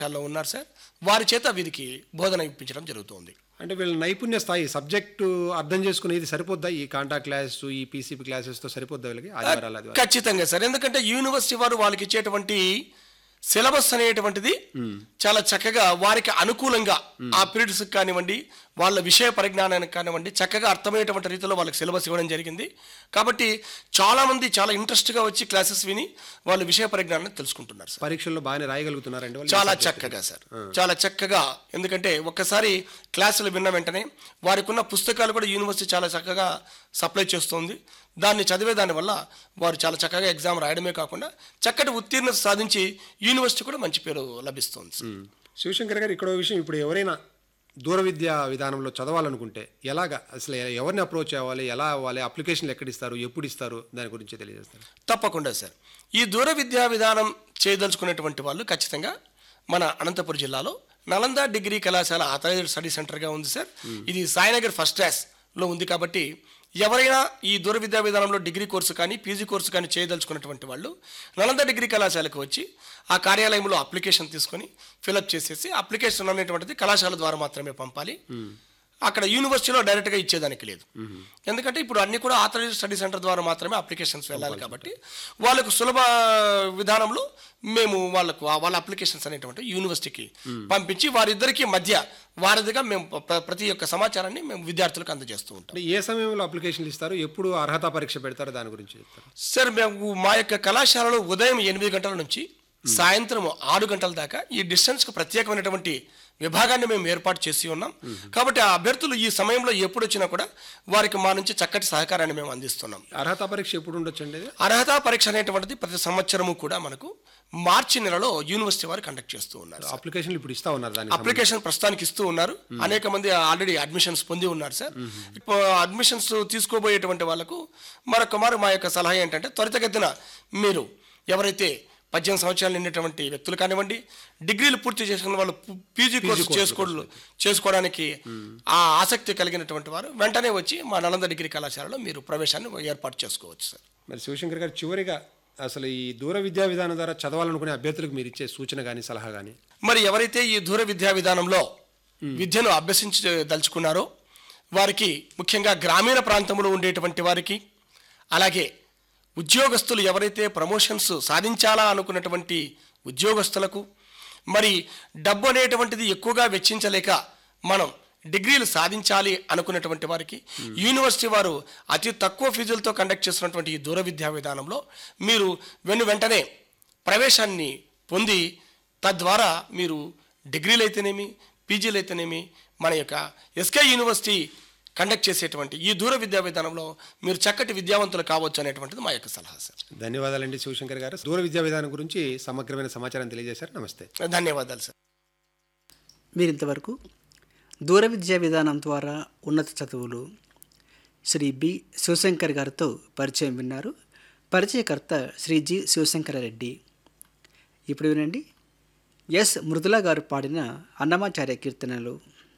లో ఉన్నారు సార్ వారి చేత వీరికి బోధన ఇప్పించడం జరుగుతుంది అంటే వీళ్ళ నైపుణ్య స్థాయి సబ్జెక్టు అర్థం చేసుకునేది సరిపోద్దా ఈ కాంటాక్ట్ క్లాస్ ఈ పీసీపీ క్లాసెస్తో సరిపోద్దా వీళ్ళకి ఆదివారాలు ఆదివారం ఖచ్చితంగా సార్ ఎందుకంటే యూనివర్సిటీ వారు వాళ్ళకి ఇచ్చేటువంటి సిలబస్ అనేటువంటిది చాలా చక్కగా వారికి అనుకూలంగా ఆ పీరియడ్స్ కానివ్వండి వాళ్ళ విషయ పరిజ్ఞానానికి కానివ్వండి చక్కగా అర్థమయ్యేటువంటి రీతిలో వాళ్ళకి సిలబస్ ఇవ్వడం జరిగింది కాబట్టి చాలా మంది చాలా ఇంట్రెస్ట్గా వచ్చి క్లాసెస్ విని వాళ్ళ విషయ పరిజ్ఞానాన్ని తెలుసుకుంటున్నారు సార్ పరీక్షల్లో బాగానే రాయగలుగుతున్నారండి వాళ్ళు చాలా చక్కగా సార్ చాలా చక్కగా ఎందుకంటే ఒక్కసారి క్లాసులు విన్న వెంటనే వారికి ఉన్న పుస్తకాలు కూడా యూనివర్సిటీ చాలా చక్కగా సప్లై చేస్తుంది దాన్ని చదివే దాని వల్ల వారు చాలా చక్కగా ఎగ్జామ్ రాయడమే కాకుండా చక్కటి ఉత్తీర్ణత సాధించి యూనివర్సిటీ కూడా మంచి పేరు లభిస్తుంది సార్. శివశంకర్ గారు ఇక్కడ ఓ విషయం ఇప్పుడు ఎవరైనా దూర విద్యా విధానంలో చదవాలనుకుంటే ఎలాగా అసలు ఎవరిని అప్రోచ్ అవ్వాలి ఎలా అవ్వాలి అప్లికేషన్లు ఎక్కడ ఇస్తారు ఎప్పుడు ఇస్తారు దాని గురించి తెలియజేస్తారు తప్పకుండా సార్ ఈ దూర విద్యా విధానం చేయదలుచుకునేటువంటి వాళ్ళు ఖచ్చితంగా మన అనంతపురం జిల్లాలో నలంద డిగ్రీ కళాశాల అథరైజ్డ్ స్టడీ సెంటర్గా ఉంది సార్ ఇది సాయినగర్ ఫస్ట్ క్లాస్లో ఉంది కాబట్టి ఎవరైనా ఈ దూర విద్యా విధానంలో డిగ్రీ కోర్సు కానీ పీజీ కోర్సు కానీ చేయదలుచుకున్నటువంటి వాళ్ళు నలంద డిగ్రీ కళాశాలకు వచ్చి ఆ కార్యాలయంలో అప్లికేషన్ తీసుకొని ఫిలప్ చేసేసి అప్లికేషన్ అనేటువంటిది కళాశాల ద్వారా మాత్రమే పంపాలి అక్కడ యూనివర్సిటీలో డైరెక్ట్గా ఇచ్చేదానికి లేదు ఎందుకంటే ఇప్పుడు అన్ని కూడా ఆథరైజ్ స్టడీ సెంటర్ ద్వారా మాత్రమే అప్లికేషన్స్ వెళ్ళాలి కాబట్టి వాళ్ళకు సులభ విధానంలో మేము వాళ్ళకు ఆ- వాళ్ళ అప్లికేషన్స్ అనేటువంటి యూనివర్సిటీకి పంపించి వారిద్దరికి మధ్య వారిదిగా మేము ప్ర- ప్రతి ఒక్క సమాచారాన్ని మేము విద్యార్థులకు అందజేస్తూ ఉంటాం అంటే ఏ సమయంలో అప్లికేషన్లు ఇస్తారు ఎప్పుడు అర్హత పరీక్ష పెడతారో దాని గురించి చెప్తారు సార్ మేము మా యొక్క కళాశాలలో ఉదయం ఎనిమిది గంటల నుంచి సాయంత్రం ఆరు గంటల దాకా ఈ డిస్టెన్స్కి ప్రత్యేకమైనటువంటి విభాగాన్ని మేము ఏర్పాటు చేసి ఉన్నాం కాబట్టి ఆ అభ్యర్థులు ఈ సమయంలో ఎప్పుడు వచ్చినా కూడా వారికి మా నుంచి చక్కటి సహకారాన్ని మేము అందిస్తున్నాం అర్హత పరీక్ష ఎప్పుడు ఉండొచ్చండి ఇది? అర్హత పరీక్ష అనేటువంటిది ప్రతి సంవత్సరము కూడా మనకు మార్చి నెలలో యూనివర్సిటీ వారు కండక్ట్ చేస్తూ ఉన్నారు సార్. అప్లికేషన్లు ఇప్పుడు ఇస్తా ఉన్నారు దానికి అప్లికేషన్ ప్రస్తుతానికి ఇస్తూ ఉన్నారు అనేక మంది ఆల్రెడీ అడ్మిషన్స్ పొంది ఉన్నారు సార్ ఇప్పుడు అడ్మిషన్స్ తీసుకోబోయేటువంటి వాళ్ళకు మరొక మారు మా యొక్క సలహా ఏంటంటే త్వరితగతిన మీరు ఎవరైతే పద్దెనిమిది సంవత్సరాలు నిండినటువంటి వ్యక్తులు కానివ్వండి డిగ్రీలు పూర్తి చేసుకున్న వాళ్ళు పీజీ కోర్సు చేసుకో చేసుకోవడానికి ఆ ఆసక్తి కలిగినటువంటి వారు వెంటనే వచ్చి మా నలంద డిగ్రీ కళాశాలలో మీరు ప్రవేశాన్ని ఏర్పాటు చేసుకోవచ్చు సార్ మరి శివశంకర్ గారు చివరిగా అసలు ఈ దూర విద్యా విధానం ద్వారా చదవాలనుకునే అభ్యర్థులకు మీరు ఇచ్చే సూచన కానీ సలహా కానీ మరి ఎవరైతే ఈ దూర విద్యా విధానంలో విద్యను అభ్యసించదలుచుకున్నారో వారికి ముఖ్యంగా గ్రామీణ ప్రాంతంలో ఉండేటువంటి వారికి అలాగే ఉద్యోగస్తులు ఎవరైతే ప్రమోషన్స్ సాధించాలా అనుకున్నటువంటి ఉద్యోగస్తులకు మరి డబ్బు అనేటువంటిది ఎక్కువగా వెచ్చించలేక మనం డిగ్రీలు సాధించాలి అనుకున్నటువంటి వారికి యూనివర్సిటీ వారు అతి తక్కువ ఫీజులతో కండక్ట్ చేస్తున్నటువంటి ఈ దూర విద్యా విధానంలో మీరు వెను వెంటనే ప్రవేశాన్ని పొంది తద్వారా మీరు డిగ్రీలు అయితేనేమి పీజీలు అయితేనేమి మన యొక్క ఎస్కే యూనివర్సిటీ కండక్ట్ చేసేటువంటి ఈ దూర విద్యా విధానంలో మీరు చక్కటి విద్యావంతులు కావచ్చు అనేటువంటిది మా యొక్క సలహా సార్ ధన్యవాదాలండి శివశంకర్ గారు దూర విద్యా విధానం గురించి సమగ్రమైన సమాచారం తెలియజేశారు నమస్తే ధన్యవాదాలు సార్ మీరు ఇంతవరకు దూర విద్యా విధానం ద్వారా ఉన్నత చదువులు శ్రీ బి శివశంకర్ గారితో పరిచయం విన్నారు పరిచయకర్త శ్రీ జి శివశంకరరెడ్డి ఇప్పుడు వినండి ఎస్ మృదుల గారు పాడిన అన్నమాచార్య కీర్తనలు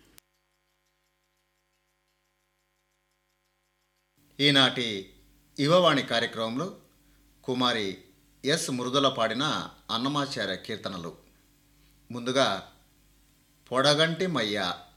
ఈనాటి యువవాణి కార్యక్రమంలో కుమారి ఎస్ మృదుల పాడిన అన్నమాచార్య కీర్తనలు ముందుగా పొడగంటి మయ్య